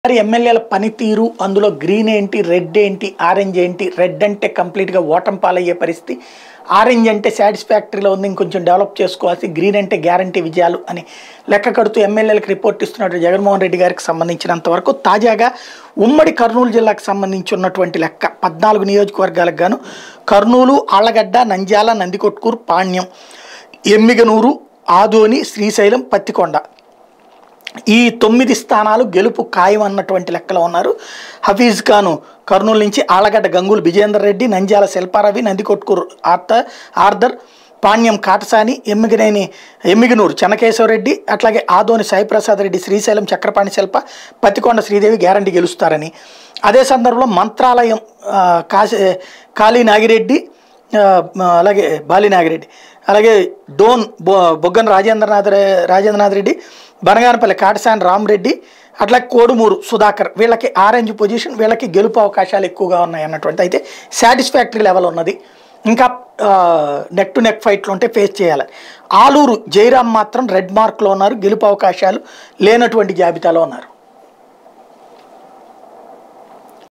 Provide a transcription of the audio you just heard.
మరి ఎమ్మెల్యేల పనితీరు అందులో గ్రీన్ ఏంటి రెడ్ ఏంటి ఆరెంజ్ ఏంటి రెడ్ అంటే కంప్లీట్గా ఓటం పాలయ్యే పరిస్థితి ఆరెంజ్ అంటే సాటిస్ఫాక్టరీలో ఉంది ఇంకొంచెం డెవలప్ చేసుకోవాల్సి గ్రీన్ అంటే గ్యారంటీ విజయాలు అని లెక్క కడుతూ ఎమ్మెల్యేలకు రిపోర్ట్ ఇస్తున్నట్టు జగన్మోహన్ రెడ్డి గారికి సంబంధించినంత వరకు తాజాగా ఉమ్మడి కర్నూలు జిల్లాకు సంబంధించి ఉన్నటువంటి లెక్క పద్నాలుగు నియోజకవర్గాలకు గాను కర్నూలు ఆళ్లగడ్డ నంద్యాల నందికొట్కూరు పాణ్యం ఎమ్మిగనూరు ఆదోని శ్రీశైలం పత్తికొండ ఈ తొమ్మిది స్థానాలు గెలుపు ఖాయం అన్నటువంటి లెక్కలో ఉన్నారు హఫీజ్ ఖాను కర్నూలు నుంచి ఆలగడ్డ గంగూలు విజయేందర్ రెడ్డి నంద్యాల శిల్పారవి నందికొట్కూరు ఆర్త ఆర్దర్ పాణ్యం కాటసాని ఎమ్మిగినేని ఎమ్మిగినూరు చెన్నకేశవరెడ్డి అట్లాగే ఆదోని సాయిప్రసాద్ రెడ్డి శ్రీశైలం చక్రపాణి శిల్ప పత్తికొండ శ్రీదేవి గ్యారంటీ గెలుస్తారని అదే సందర్భంలో మంత్రాలయం ఆ, కాశీ కాళీ నాగిరెడ్డి ఆ, అలాగే బాలి నాగిరెడ్డి అలాగే డోన్ బొ బొగ్గన రాజేంద్రనాథ్ రె- రాజేంద్రనాథ్ రెడ్డి బనగానపల్లి కాటసాని రామరెడ్డి అట్లా కోడుమూరు సుధాకర్ వీళ్ళకి ఆరెంజ్ పొజిషన్ వీళ్ళకి గెలుపు అవకాశాలు ఎక్కువగా ఉన్నాయి అన్నటువంటి అయితే సాటిస్ఫాక్టరీ లెవెల్ ఉన్నది ఇంకా నెక్ టు నెక్ ఫైట్లు ఉంటే ఫేస్ చేయాలి ఆలూరు జయరాం మాత్రం రెడ్ మార్క్లో ఉన్నారు గెలుపు అవకాశాలు లేనటువంటి జాబితాలో ఉన్నారు